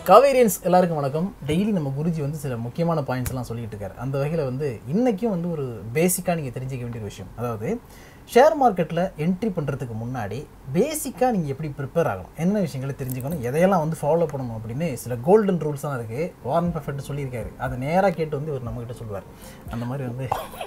காவேரியன்ஸ் எல்லாருக்கும் வணக்கம் டெய்லி நம்ம குருஜி வந்து சில முக்கியமான பாயிண்ட்ஸ் எல்லாம் சொல்லிட்டு இருக்காரு அந்த வகையில் வந்து இன்னைக்கும் வந்து ஒரு பேசிக்காக நீங்கள் தெரிஞ்சுக்க வேண்டிய ஒரு விஷயம் அதாவது ஷேர் மார்க்கெட்டில் என்ட்ரி பண்ணுறதுக்கு முன்னாடி பேசிக்காக நீங்கள் எப்படி ப்ரிப்பேர் ஆகணும் என்ன விஷயங்களை தெரிஞ்சுக்கணும் எதையெல்லாம் வந்து ஃபாலோ பண்ணணும் அப்படின்னு சில கோல்டன் ரூல்ஸ்லாம் இருக்குது வாரன் பர்ஃபெக்ட் சொல்லியிருக்காரு அதை நேராக கேட்டு வந்து இவர் நம்மகிட்ட சொல்லுவார் அந்த மாதிரி வந்து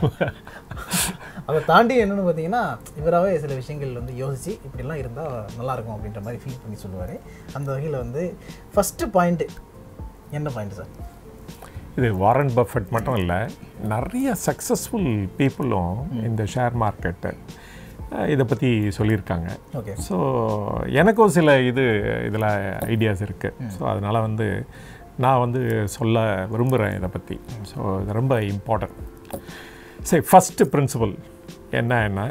அதை தாண்டி என்னென்னு பார்த்தீங்கன்னா இவராகவே சில விஷயங்கள் வந்து யோசித்து இப்படிலாம் இருந்தால் நல்லாயிருக்கும் அப்படின்ற மாதிரி ஃபீல் பண்ணி சொல்லுவார் அந்த வகையில் வந்து ஃபஸ்ட்டு பாயிண்ட்டு என்ன பாயிண்ட் சார் இது வாரன் பஃபட் மட்டும் இல்லை நிறைய சக்ஸஸ்ஃபுல் பீப்புளும் இந்த ஷேர் மார்க்கெட்டு இதை பற்றி சொல்லியிருக்காங்க ஓகே ஸோ எனக்கும் சில இது இதில் ஐடியாஸ் இருக்குது ஸோ அதனால் வந்து நான் வந்து சொல்ல விரும்புகிறேன் இதை பற்றி ஸோ இது ரொம்ப இம்பார்ட்டன்ட் சரி ஃபஸ்ட்டு பிரின்சிபல் என்ன என்ன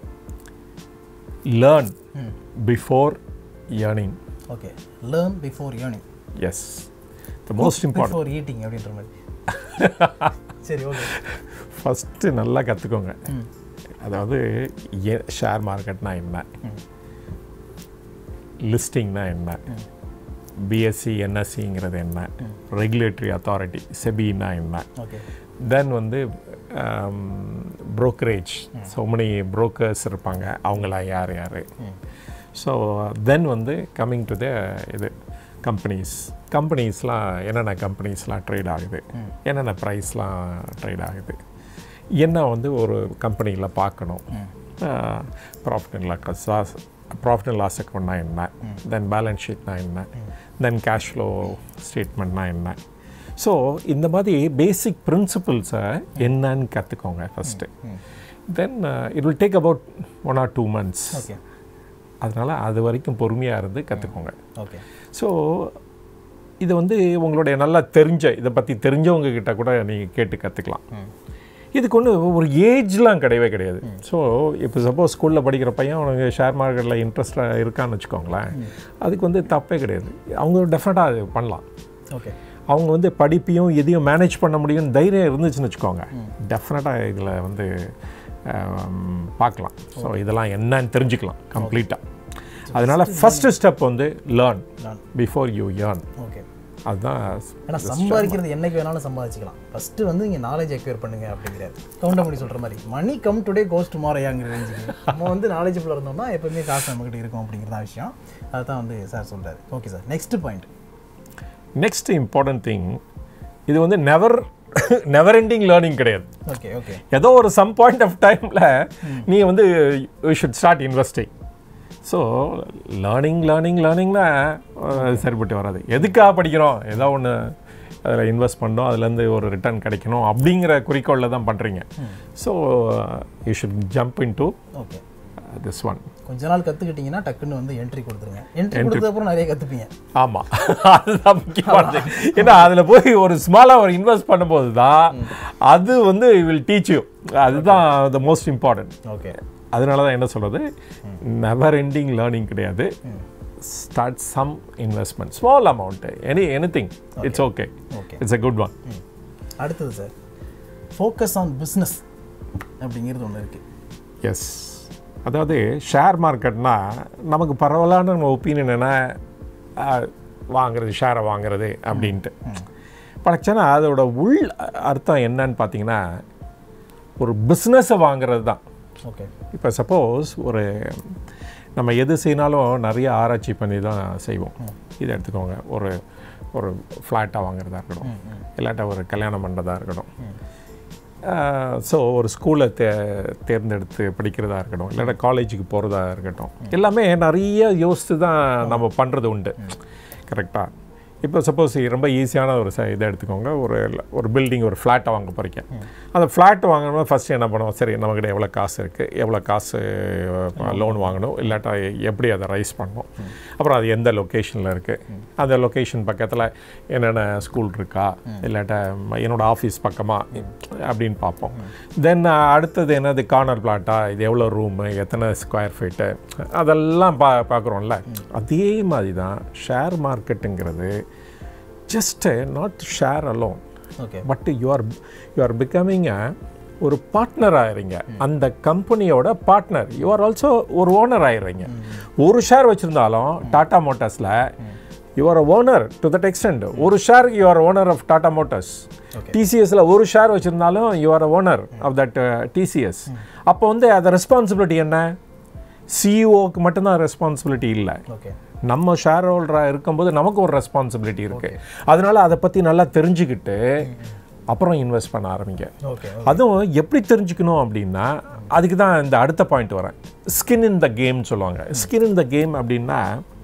learn before earning okay learn before earning yes the most important before eating அப்படின்ற மாதிரி சரி ஓகே ஃபஸ்ட்டு நல்லா கற்றுக்கோங்க அதாவது ஷேர் மார்க்கெட்னா என்ன லிஸ்டிங்னா என்ன பிஎஸ்சி என்எஸ்சிங்கிறது என்ன ரெகுலேட்டரி அத்தாரிட்டி செபின்னா என்ன ஓகே தென் வந்து ப்ரோக்கரேஜ் ஸோ many brokers இருப்பாங்க அவங்களாம் யார் யார் ஸோ தென் வந்து கம்மிங் டு த இது கம்பெனிஸ் கம்பெனிஸ்லாம் என்னென்ன கம்பெனிஸ்லாம் ட்ரேட் ஆகுது என்னென்ன ப்ரைஸ்லாம் ட்ரேட் ஆகுது என்ன வந்து ஒரு கம்பெனியில் பார்க்கணும் profit and loss profit and loss அக்கௌண்ட்னா என்ன தென் பேலன்ஸ் ஷீட்னா என்ன தென் கேஷ் ஃப்ளோ ஸ்டேட்மெண்ட்னா என்ன ஸோ இந்த மாதிரி பேசிக் பிரின்சிபிள்ஸை என்னன்னு கற்றுக்கோங்க first then it will take about one or two months okay அதனால் அது வரைக்கும் பொறுமையாக இருந்து கற்றுக்கோங்க ஓகே ஸோ இது வந்து உங்களுடைய நல்லா தெரிஞ்ச இதை பற்றி தெரிஞ்சவங்க கிட்ட கூட நீங்கள் கேட்டு கற்றுக்கலாம் இதுக்கு ஒன்று ஒரு ஏஜ்லாம் கிடையவே கிடையாது ஸோ இப்போ சப்போஸ் ஸ்கூலில் படிக்கிற பையன் அவனுக்கு ஷேர் மார்க்கெட்டில் இன்ட்ரெஸ்டாக இருக்கான்னு வச்சுக்கோங்களேன் அதுக்கு வந்து தப்பே கிடையாது அவங்க டெஃபினட்டாக அது பண்ணலாம் ஓகே அவங்க வந்து படிப்பையும் எதையும் மேனேஜ் பண்ண முடியும்னு தைரியம் இருந்துச்சுன்னு வச்சுக்கோங்க டெஃபினட்டாக இதில் வந்து ஆம், பார்க்கலாம் ஸோ இதெல்லாம் என்னன்னு தெரிஞ்சுக்கலாம் கம்ப்ளீட்டாக அதனால் ஃபஸ்ட்டு ஸ்டெப் வந்து learn Learn. Before you earn okay அதுதான் ஏன்னா சம்பாதிக்கிறது என்னைக்கு வேணாலும் சம்பாதிச்சுக்கலாம் ஃபர்ஸ்ட் வந்து நீங்கள் நாலேஜ் அக்வேர் பண்ணுங்க அப்படிங்கிறாரு கவுண்டமணி சொல்கிற மாதிரி மணி கம் டுடே கோஸ் டுமாரோயாங்கிற ரேஞ்சுக்கு நம்ம வந்து நாலேஜபிள் இருந்தோம்னா எப்பவுமே காசு நம்மகிட்ட இருக்கும் அப்படிங்கிறதா விஷயம் அதுதான் வந்து சார் சொல்கிறாரு okay sir next point next important thing இது வந்து நெவர் நெவர் எண்டிங் லேர்னிங் கிடையாது ஓகே ஓகே ஏதோ ஒரு சம் பாயிண்ட் ஆஃப் டைமில் நீ வந்து you should start investing so learning learning லேர்னிங்னா சரிப்பட்டு வராது எதுக்காக படிக்கிறோம் ஏதோ ஒன்று அதில் இன்வெஸ்ட் பண்ணோம் அதுலேருந்து ஒரு ரிட்டர்ன் கிடைக்கணும் அப்படிங்கிற குறிக்கோளில் தான் பண்ணுறீங்க so you should jump in to okay this one கொஞ்ச நாள் கற்றுக்கிட்டிங்கன்னா டக்குன்னு வந்து என்ட்ரி கொடுத்துருங்க என்ட்ரி கொடுத்ததுக்கப்புறம் நிறைய கற்றுப்பீங்க ஆமாம் அதுதான் முக்கியமானது ஏன்னா அதில் போய் ஒரு ஸ்மாலாக ஒரு இன்வெஸ்ட் பண்ணும்போது தான் அது வந்து வில் டீச் யூ அதுதான் த மோஸ்ட் இம்பார்ட்டன்ட் ஓகே அதனால தான் என்ன சொல்கிறது நெவர் எண்டிங் லேர்னிங் கிடையாது start some investment small amount any any thing it's okay okay it's a good one அடுத்தது சார் ஃபோக்கஸ் ஆன் பிஸ்னஸ் அப்படிங்கிறது ஒன்று இருக்குது எஸ் அதாவது ஷேர் மார்க்கெட்னா நமக்கு பரவலான ஒப்பீனியன் என்ன ஆஹ், வாங்குறது ஷேரை வாங்குறது அப்படின்ட்டு படைச்சனா அதோட உள் அர்த்தம் என்னன்னு பார்த்தீங்கன்னா ஒரு பிஸ்னஸை வாங்குறது தான் ஓகே இப்போ சப்போஸ் ஒரு நம்ம எது செய்யினாலும் நிறைய ஆராய்ச்சி பண்ணி தான் செய்வோம் இதை எடுத்துக்கோங்க ஒரு ஒரு ஃப்ளாட்டாக வாங்குறதா இருக்கட்டும் இல்லாட்டா ஒரு கல்யாணம் பண்ணுறதா இருக்கட்டும் ஸோ ஒரு ஸ்கூலை தே தேர்ந்தெடுத்து படிக்கிறதா இருக்கட்டும் இல்லாட்டா காலேஜுக்கு போகிறதா இருக்கட்டும் எல்லாமே நிறைய யோசித்து தான் நம்ம பண்ணுறது உண்டு கரெக்டாக இப்போ சப்போஸ் ரொம்ப ஈஸியான ஒரு ச இதை எடுத்துக்கோங்க ஒரு ஒரு பில்டிங் ஒரு ஃப்ளாட்டை வாங்க போகிறீங்க அந்த ஃப்ளாட் வாங்கணும்னா ஃபஸ்ட்டு என்ன பண்ணுவோம் சரி நம்மக்கிட்ட எவ்வளோ காசு இருக்குது எவ்வளோ காசு லோன் வாங்கணும் இல்லாட்டா எப்படி அதை ரைஸ் பண்ணணும் அப்புறம் அது எந்த லொக்கேஷனில் இருக்குது அந்த லொக்கேஷன் பக்கத்தில் என்னென்ன ஸ்கூல் இருக்கா இல்லாட்டா என்னோட ஆஃபீஸ் பக்கமாக அப்படின்னு பார்ப்போம் தென் அடுத்தது என்னது கார்னர் பிளாட்டா இது எவ்வளோ ரூமு எத்தனை ஸ்கொயர் ஃபீட்டு அதெல்லாம் பா பார்க்குறோம்ல அதே மாதிரி தான் ஷேர் மார்க்கெட்டுங்கிறது just not share alone okay but you are you are becoming uh ஒரு பார்ட்னர் ஆயிடுறீங்க அந்த கம்பெனியோட பார்ட்னர் யூ ஆர் ஆல்சோ ஒரு ஓனர் ஆயிடுறீங்க ஒரு ஷேர் வச்சுருந்தாலும் டாடா மோட்டார்ஸில் you are owner to that extent ஒரு share you are owner of Tata Motors டிசிஎஸ்ல ஒரு ஷேர் வச்சிருந்தாலும் you are owner of that TCS அப்போ வந்து அது ரெஸ்பான்சிபிலிட்டி என்ன சிஇஓக்கு மட்டும்தான் ரெஸ்பான்சிபிலிட்டி இல்லை ஓகே நம்ம ஷேர் ஹோல்டராக இருக்கும்போது நமக்கு ஒரு ரெஸ்பான்சிபிலிட்டி இருக்கு அதனால அதை பற்றி நல்லா தெரிஞ்சுக்கிட்டு அப்புறம் இன்வெஸ்ட் பண்ண ஆரம்பிங்க ஓகே அதுவும் எப்படி தெரிஞ்சுக்கணும் அப்படின்னா அதுக்கு தான் இந்த அடுத்த பாயிண்ட் வரேன் ஸ்கின் இன் த கேம் சொல்லுவாங்க ஸ்கின் இன் த கேம் அப்படின்னா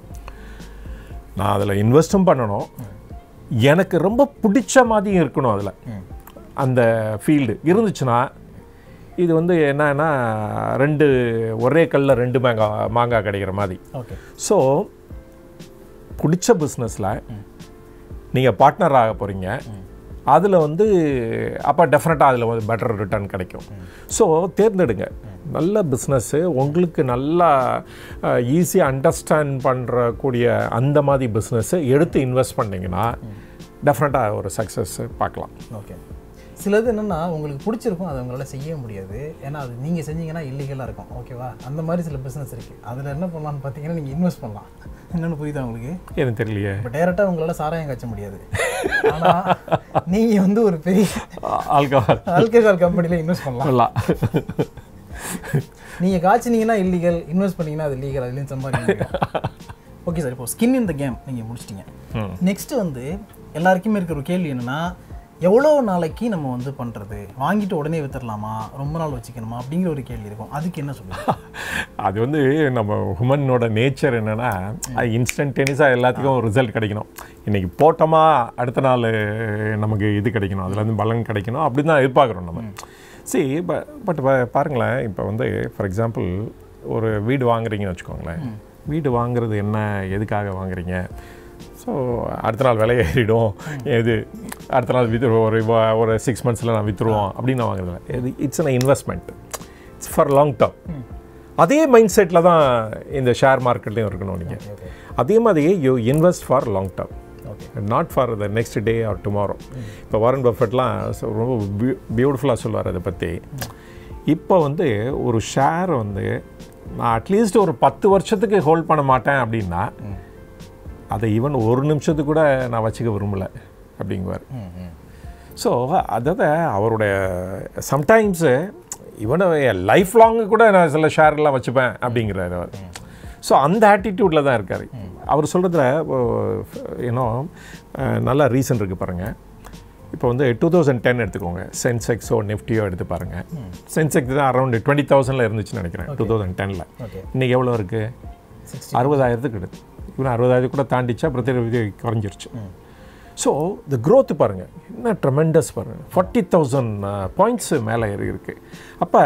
நான் அதில் இன்வெஸ்ட்டும் பண்ணணும் எனக்கு ரொம்ப பிடிச்ச மாதிரி இருக்கணும் அதில் அந்த ஃபீல்டு இருந்துச்சுன்னா இது வந்து என்னன்னா ரெண்டு ஒரே கல்லில் ரெண்டு மாங்காய் மாங்காய் கிடைக்கிற மாதிரி ஓகே ஸோ பிடிச்ச பிஸ்னஸில் நீங்கள் பார்ட்னர் ஆக போகிறீங்க அதில் வந்து அப்போ டெஃபினட்டாக அதில் வந்து பெட்டர் ரிட்டர்ன் கிடைக்கும் ஸோ தேர்ந்தெடுங்க நல்ல பிஸ்னஸ்ஸு உங்களுக்கு நல்லா ஈஸியாக அண்டர்ஸ்டாண்ட் பண்ணுறக்கூடிய அந்த மாதிரி பிஸ்னஸ்ஸை எடுத்து இன்வெஸ்ட் பண்ணிங்கன்னா டெஃபினட்டாக ஒரு சக்ஸஸ் பார்க்கலாம் ஓகே சிலது என்னன்னா உங்களுக்கு பிடிச்சிருக்கும் அதை உங்களால் செய்ய முடியாது ஏன்னா அது நீங்கள் செஞ்சீங்கன்னா இல்லீகலாக இருக்கும் ஓகேவா அந்த மாதிரி சில பிஸ்னஸ் இருக்குது அதில் என்ன பண்ணலாம்னு பார்த்தீங்கன்னா நீங்கள் இன்வெஸ்ட் பண்ணலாம் என்னென்னு புரியுதா உங்களுக்கு எனக்கு தெரியலையே இப்போ டேரெக்டாக உங்களால் சாராயம் காய்ச்ச முடியாது ஆனால் நீங்கள் வந்து ஒரு பெரிய ஆல்கஹால் ஆல்கஹால் கம்பெனியில் இன்வெஸ்ட் பண்ணலாம் நல்லா நீங்கள் காய்ச்சினீங்கன்னா இல்லீகல் இன்வெஸ்ட் பண்ணீங்கன்னா அது லீகல் அதுலேயும் சம்பாதிக்க ஓகே சார் இப்போ ஸ்கின் இன் த கேம் நீங்கள் முடிச்சிட்டீங்க ம். நெக்ஸ்ட் வந்து எல்லாருக்குமே இருக்கிற ஒரு கேள்வி என்னன்னா எவ்வளோ நாளைக்கு நம்ம வந்து பண்ணுறது வாங்கிட்டு உடனே வித்துடலாமா ரொம்ப நாள் வச்சுக்கணுமா அப்படிங்கிற ஒரு கேள்வி இருக்கும் அதுக்கு என்ன சொல்லுங்க அது வந்து நம்ம ஹுமனோட நேச்சர் என்னன்னா அது இன்ஸ்டன்டேனியஸாக எல்லாத்துக்கும் ரிசல்ட் கிடைக்கணும் இன்னைக்கு போட்டோமா அடுத்த நாள் நமக்கு இது கிடைக்கணும் அதுல இருந்து பலன் கிடைக்கணும் அப்படின்னு தான் எதிர்பார்க்குறோம் நம்ம சரி பட் பாருங்களேன் இப்போ வந்து ஃபார் எக்ஸாம்பிள் ஒரு வீடு வாங்குறீங்கன்னு வச்சுக்கோங்களேன் வீடு வாங்குறது என்ன எதுக்காக வாங்குறீங்க ஸோ அடுத்த நாள் விலை ஏறிடும் இது அடுத்த நாள் வித்து ஒரு வ- ஒரு சிக்ஸ் மந்த்ஸில் நான் விற்றுருவோம் அப்படின்னு நான் வாங்குறதில்ல இது it's an investment it's for long term அதே மைண்ட் செட்டில் தான் இந்த ஷேர் மார்க்கெட்லையும் இருக்கணும் நீங்கள் ஓகே அதே மாதிரி you invest for long term okay not for the next day or tomorrow இப்போ வாரன் பஃபெட்லாம் so ரொம்ப பியூட்டிஃபுல்லாக சொல்லுவார் அதை பற்றி இப்போ வந்து ஒரு ஷேர் வந்து நான் அட்லீஸ்ட் ஒரு பத்து வருஷத்துக்கு ஹோல்ட் பண்ண மாட்டேன் அப்படின்னா அதை ஈவன் ஒரு நிமிஷத்துக்கு கூட நான் வச்சுக்க விரும்பலை அப்படிங்குவார் ம் ம் ஸோ அதாவது அவருடைய சம்டைம்ஸு இவனை லைஃப் லாங்கு கூட நான் சில ஷேர்லாம் வச்சுப்பேன் அப்படிங்கிறாரு அவர் ஸோ அந்த ஆட்டிடியூடில் தான் இருக்கார் அவர் சொல்கிறதுல ஏன்னோ நல்ல ரீசன் இருக்குது பாருங்கள் இப்போ வந்து டூ தௌசண்ட் டென் எடுத்துக்கோங்க சென்செக்ஸோ நிஃப்டியோ எடுத்து பாருங்கள் சென்செக்ஸ் தான் அரௌண்ட் டுவெண்ட்டி தௌசண்டில் இருந்துச்சுன்னு நினைக்கிறேன் டூ தௌசண்ட் டெனில் ஓகே இன்றைக்கி எவ்வளோ இருக்குது சிக்ஸ்டி அறுபதாயிரத்துக்கு எடுத்து இவன் அறுபதாயிரத்துக்கு கூட தாண்டிச்சா அப்புறம் திருப்பி குறைஞ்சிருச்சு ஸோ இந்த growth பாருங்கள் என்ன ட்ரெமெண்டஸ் பாருங்கள் ஃபார்ட்டி தௌசண்ட் பாயிண்ட்ஸ் மேலே ஏறி இருக்கு அப்போ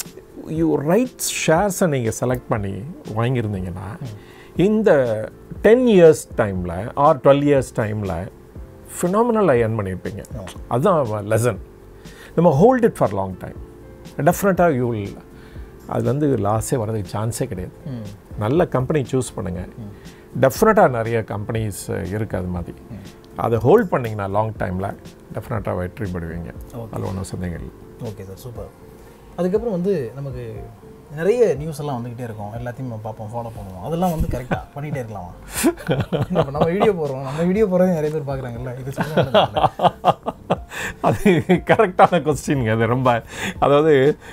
யூ ரைட் ஷேர்ஸை நீங்கள் செலக்ட் பண்ணி வாங்கியிருந்தீங்கன்னா இந்த டென் இயர்ஸ் டைமில் ஆர் டுவெல் இயர்ஸ் டைமில் ஃபினாமினலாக ஏர்ன் பண்ணியிருப்பீங்க அதுதான் லெசன் நம்ம hold it for long time டெஃபினட்டாக யூ வில் அது வந்து லாஸே வரதுக்கு சான்ஸே கிடையாது நல்ல கம்பெனி சூஸ் பண்ணுங்கள் டெஃபினட்டாக நிறைய கம்பெனிஸ் இருக்குது அது மாதிரி அதை ஹோல்ட் பண்ணிங்கன்னா லாங் டைமில் டெஃபினட்டாக வெற்றி படுவீங்க அதில் ஒன்றும் சந்தேகம் இல்லை ஓகே சார் சூப்பர் அதுக்கப்புறம் வந்து நமக்கு நிறைய நியூஸ் எல்லாம் வந்துக்கிட்டே இருக்கும் எல்லாத்தையும் நம்ம பார்ப்போம் ஃபாலோ பண்ணுவோம் அதெல்லாம் வந்து கரெக்டாக பண்ணிகிட்டே இருக்கலாமா இப்போ நம்ம வீடியோ போடுறோம் நம்ம வீடியோ போடுறது நிறைய பேர் பார்க்குறாங்கல்ல இது சொல்லுங்க அது கரெக்டான கொஸ்டின்ங்க அது ரொம்ப அதாவது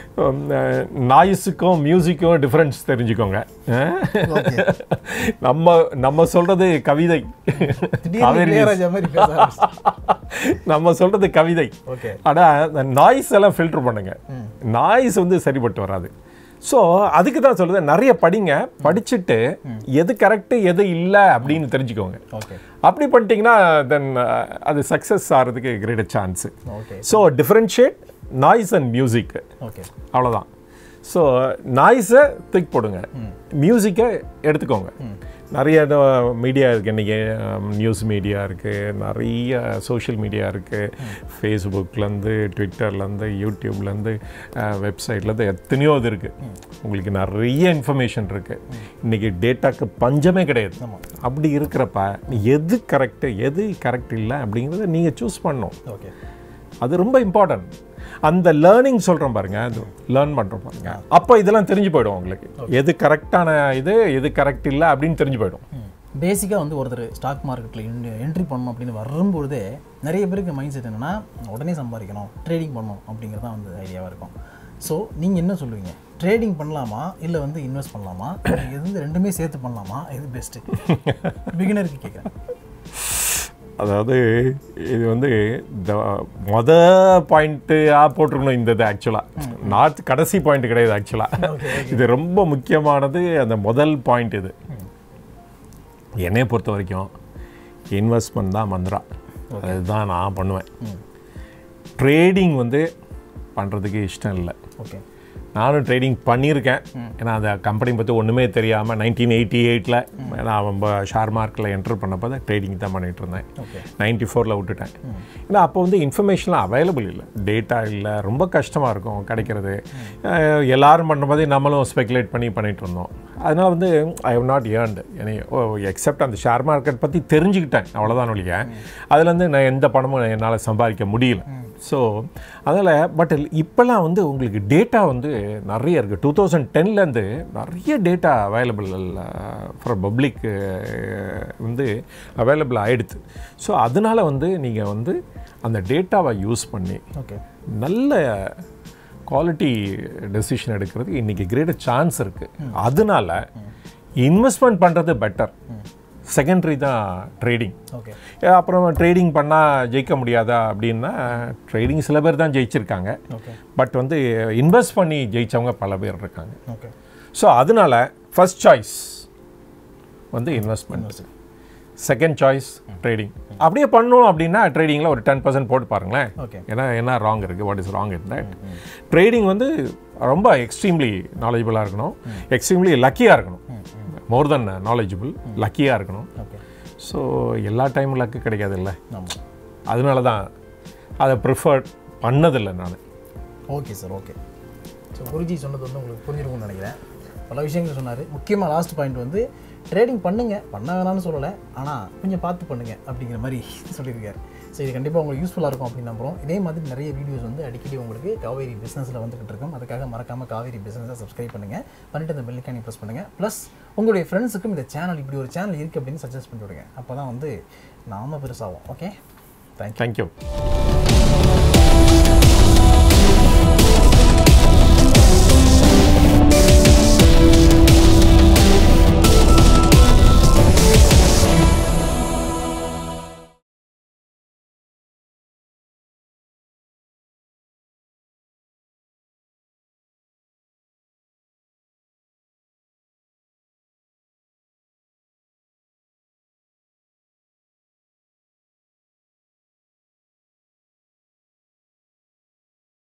நாய்ஸுக்கும் மியூசிக்கும் டிஃப்ரென்ஸ் தெரிஞ்சுக்கோங்க அஹ்? ஓகே நம்ம நம்ம சொல்கிறது கவிதை திடீர்னு காவேரி இளையராஜா மாதிரி பேச ஆரம்பிச்சிட்டேன். நம்ம சொல்கிறது கவிதை ஓகே ஆனால் நாய்ஸ் எல்லாம் ஃபில்டர் பண்ணுங்க நாய்ஸ் வந்து சரிப்பட்டு வராது ஸோ அதுக்கு தான் சொல்லுது நிறைய படிங்க படிச்சுட்டு எது கரெக்டு எது இல்லை அப்படின்னு தெரிஞ்சுக்கோங்க ஓகே அப்படி பண்ணிட்டீங்கன்னா தென் அது சக்ஸஸ் ஆகிறதுக்கு great chance okay so differentiate noise and music okay அவ்வளோதான் ஸோ நாய்ஸை தூக்கி போடுங்க மியூசிக்கை எடுத்துக்கோங்க நிறைய மீடியா இருக்குது இன்றைக்கி நியூஸ் மீடியா இருக்குது நிறைய சோஷியல் மீடியா இருக்குது ஃபேஸ்புக்லேருந்து ட்விட்டர்லேருந்து யூடியூப்லேருந்து வெப்சைட்லேருந்து எத்தனையோ இது இருக்குது உங்களுக்கு நிறைய இன்ஃபர்மேஷன் இருக்குது இன்றைக்கி டேட்டாக்கு பஞ்சமே கிடையாது அப்படி இருக்கிறப்ப எது கரெக்டு எது கரெக்ட் இல்லை அப்படிங்கிறத நீங்கள் சூஸ் பண்ணணும் ஓகே அது ரொம்ப இம்பார்ட்டன்ட் அந்த லேர்னிங் சொல்கிறோம் பாருங்க அது லேர்ன் பண்ணுறோம் பாருங்க அப்போ இதெல்லாம் தெரிஞ்சு போயிடும் உங்களுக்கு எது கரெக்டான இது எது கரெக்ட் இல்லை அப்படின்னு தெரிஞ்சு போயிடும் பேசிக்காக வந்து ஒருத்தர் ஸ்டாக் மார்க்கெட்டில் என்ட்ரி பண்ணணும் அப்படின்னு வரும்பொழுதே நிறைய பேருக்கு மைண்ட் செட் என்னென்னா உடனே சம்பாதிக்கணும் ட்ரேடிங் பண்ணணும் அப்படிங்கிறது தான் வந்து ஐடியாவாக இருக்கும் ஸோ நீங்கள் என்ன சொல்லுவீங்க ட்ரேடிங் பண்ணலாமா இல்லை வந்து இன்வெஸ்ட் பண்ணலாமா இது வந்து ரெண்டுமே சேர்த்து பண்ணலாமா இது பெஸ்ட்டு பிகினருக்கு கேட்குறேன் அதாவது இது வந்து இந்த மொத பாயிண்ட்டாக போட்டிருக்கணும் இந்த இது ஆக்சுவலாக நார்த் கடைசி பாயிண்ட் கிடையாது ஆக்சுவலாக இது ரொம்ப முக்கியமானது அந்த முதல் பாயிண்ட் இது என்னைய பொறுத்த வரைக்கும் இன்வெஸ்ட்மெண்ட் தான் மந்திரா அதுதான் நான் பண்ணுவேன் ட்ரேடிங் வந்து பண்ணுறதுக்கு இஷ்டம் இல்லை ஓகே நானும் ட்ரேடிங் பண்ணியிருக்கேன் ஏன்னா அந்த கம்பெனி பற்றி ஒன்றுமே தெரியாமல் நைன்டீன் எயிட்டி எயிட்டில் நான் ரொம்ப ஷேர் மார்க்கில் என்டர் பண்ணப்போ தான் ட்ரேடிங் தான் பண்ணிகிட்டு இருந்தேன் ஓகே நைன்டி ஃபோரில் விட்டுட்டேன் ஏன்னா அப்போ வந்து இன்ஃபர்மேஷன்லாம் அவைலபிள் இல்லை டேட்டா இல்லை ரொம்ப கஷ்டமாக இருக்கும் கிடைக்கிறது அஹ் எல்லாரும் பண்ணும்போதே நம்மளும் ஸ்பெகுலேட் பண்ணி பண்ணிட்டு இருந்தோம் அதனால் வந்து ஐ ஹவ் நாட் ஏர்ன்டு என்னை எக்ஸப்ட் அந்த ஷேர் மார்க்கெட் பற்றி தெரிஞ்சுக்கிட்டேன் அவ்வளோதான் ஒழிய அதுலேருந்து நான் எந்த பணமும் என்னால் சம்பாதிக்க முடியல ஸோ அதில் பட் இப்போல்லாம் வந்து உங்களுக்கு டேட்டா வந்து நிறைய இருக்குது டூ தௌசண்ட் டென்லேருந்து நிறைய டேட்டா அவைலபிள் ஃபார் பப்ளிக் வந்து அவைலபிள் ஆகிடுது ஸோ அதனால் வந்து நீங்கள் வந்து அந்த டேட்டாவை யூஸ் பண்ணி ஓகே நல்ல குவாலிட்டி டெசிஷன் எடுக்கிறதுக்கு இன்றைக்கி கிரேட் சான்ஸ் இருக்குது அதனால இன்வெஸ்ட்மெண்ட் பண்ணுறது பெட்டர் செகண்டரி தான் ட்ரேடிங் ஓகே அப்புறம் ட்ரேடிங் பண்ணால் ஜெயிக்க முடியாதா அப்படின்னா ட்ரேடிங் சில பேர் தான் ஜெயிச்சிருக்காங்க ஓகே பட் வந்து இன்வெஸ்ட் பண்ணி ஜெயிச்சவங்க பல பேர் இருக்காங்க ஓகே ஸோ அதனால ஃபர்ஸ்ட் சாய்ஸ் வந்து இன்வெஸ்ட்மெண்ட் செகண்ட் சாய்ஸ் ட்ரேடிங் அப்படியே பண்ணணும் அப்படின்னா ட்ரேடிங்கில் ஒரு டென் பர்சன்ட் போட்டு பாருங்களேன் ஓகே ஏன்னா என்ன ராங் இருக்குது what is wrong in that trading வந்து ரொம்ப எக்ஸ்ட்ரீம்லி நாலேஜபிளாக இருக்கணும் எக்ஸ்ட்ரீம்லி லக்கியாக இருக்கணும் மோர் தென் நாலேஜபிள் லக்கியாக இருக்கணும் ஓகே ஸோ எல்லா டைமும் லக்கு கிடைக்காது இல்லை ஆமாம் அதனால தான் அதை ப்ரிஃபர் பண்ணதில்லை நான் okay sir okay so Guruji சொன்னது வந்து உங்களுக்கு புரிஞ்சிருக்கும்னு நினைக்கிறேன் பல விஷயங்கள் சொன்னார் முக்கியமாக லாஸ்ட் பாயிண்ட் வந்து ட்ரேடிங் பண்ணுங்க பண்ண வேணாம்னு சொல்லலை ஆனால் கொஞ்சம் பார்த்து பண்ணுங்க அப்படிங்கிற மாதிரி சொல்லியிருக்காரு ஸோ இது கண்டிப்பாக உங்களுக்கு யூஸ்ஃபுல்லாக இருக்கும் அப்படின்னு நம்புறோம் இதே மாதிரி நிறைய வீடியோஸ் வந்து அடிக்கடி உங்களுக்கு காவேரி பிஸ்னஸில் வந்துகிட்டு இருக்கும் அதுக்காக மறக்காமல் காவேரி பிஸ்னஸை சப்ஸ்கிரைப் பண்ணுங்கள் பண்ணிட்டு அந்த பெல்லுக்கானி ப்ரெஸ் பண்ணுங்கள் ப்ளஸ் உங்களுடைய ஃப்ரெண்ட்ஸுக்கும் இந்த சேனல் இப்படி ஒரு சேனல் இருக்குது அப்படின்னு சஜஸ்ட் பண்ணி விடுங்க அப்போ தான் வந்து நாம பெருசாகும் ஓகே தேங்க்யூ தேங்க்யூ